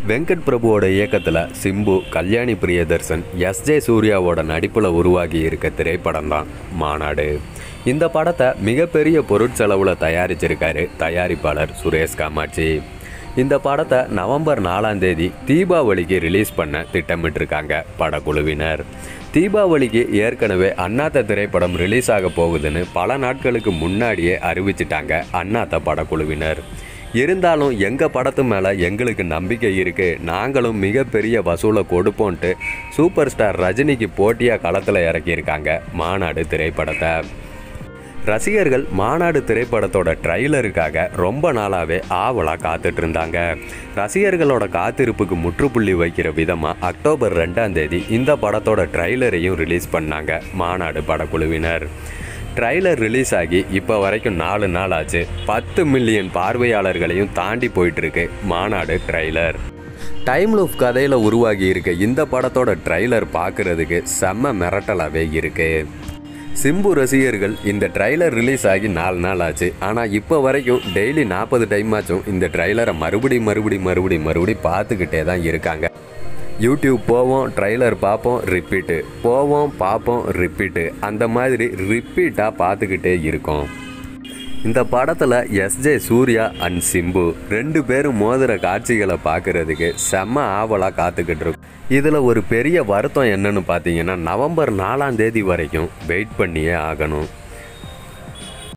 வெங்கட் பிரபுவோட இயக்கத்தில் சிம்பு கல்யாணி பிரியதர்சன் எஸ் ஜே சூர்யாவோட நடிப்பில் உருவாகி இருக்க திரைப்படம் தான் மாநாடு இந்த படத்தை மிகப்பெரிய பொருட்செலவில் தயாரிச்சிருக்காரு தயாரிப்பாளர் சுரேஷ் காமாட்சி இந்த படத்தை நவம்பர் நாலாம் தேதி தீபாவளிக்கு ரிலீஸ் பண்ண திட்டமிட்டிருக்காங்க படக்குழுவினர் தீபாவளிக்கு ஏற்கனவே அண்ணாத்த திரைப்படம் ரிலீஸ் ஆக போகுதுன்னு பல நாட்களுக்கு முன்னாடியே அறிவிச்சிட்டாங்க அண்ணாத்த படக்குழுவினர் இருந்தாலும் எங்கள் படத்து மேலே எங்களுக்கு நம்பிக்கை இருக்குது நாங்களும் மிகப்பெரிய வசூலை கொடுப்போன்ட்டு சூப்பர் ஸ்டார் ரஜினிக்கு போட்டியாக களத்தில் இறக்கியிருக்காங்க மாநாடு திரைப்படத்தை ரசிகர்கள் மாநாடு திரைப்படத்தோட ட்ரைலருக்காக ரொம்ப நாளாகவே ஆவலாக காத்துட்டு இருந்தாங்க ரசிகர்களோட காத்திருப்புக்கு முற்றுப்புள்ளி வைக்கிற விதமாக அக்டோபர் ரெண்டாம் தேதி இந்த படத்தோட ட்ரைலரையும் ரிலீஸ் பண்ணாங்க மாநாடு படக்குழுவினர் ட்ரைலர் ரிலீஸ் ஆகி இப்போ வரைக்கும் நாலு நாள் ஆச்சு பத்து மில்லியன் பார்வையாளர்களையும் தாண்டி போயிட்டுருக்கு மாநாடு ட்ரைலர் டைம் லூப் கதையில் உருவாகி இருக்க இந்த படத்தோட ட்ரைலர் பார்க்குறதுக்கு செம்ம மிரட்டலாகவே இருக்குது சிம்பு ரசிகர்கள் இந்த ட்ரைலர் ரிலீஸ் ஆகி நாலு நாள் ஆச்சு ஆனால் இப்போ வரைக்கும் டெய்லி நாற்பது டைம் ஆச்சும் இந்த ட்ரைலரை மறுபடி மறுபடி மறுபடி மறுபடி பார்த்துக்கிட்டே தான் இருக்காங்க யூடியூப் போவோம் ட்ரைலர் பார்ப்போம் ரிப்பீட்டு போவோம் பார்ப்போம் ரிப்பீட்டு அந்த மாதிரி ரிப்பீட்டாக பார்த்துக்கிட்டே இருக்கோம் இந்த படத்தில் எஸ்ஜே சூர்யா அண்ட் சிம்பு ரெண்டு பேரும் மோதுற காட்சிகளை பார்க்கறதுக்கு செம்ம ஆவலாக காத்துக்கிட்டு இருக்கும் இதில் ஒரு பெரிய வருத்தம் என்னன்னு பார்த்தீங்கன்னா நவம்பர் நாலாம் தேதி வரைக்கும் வெயிட் பண்ணியே ஆகணும்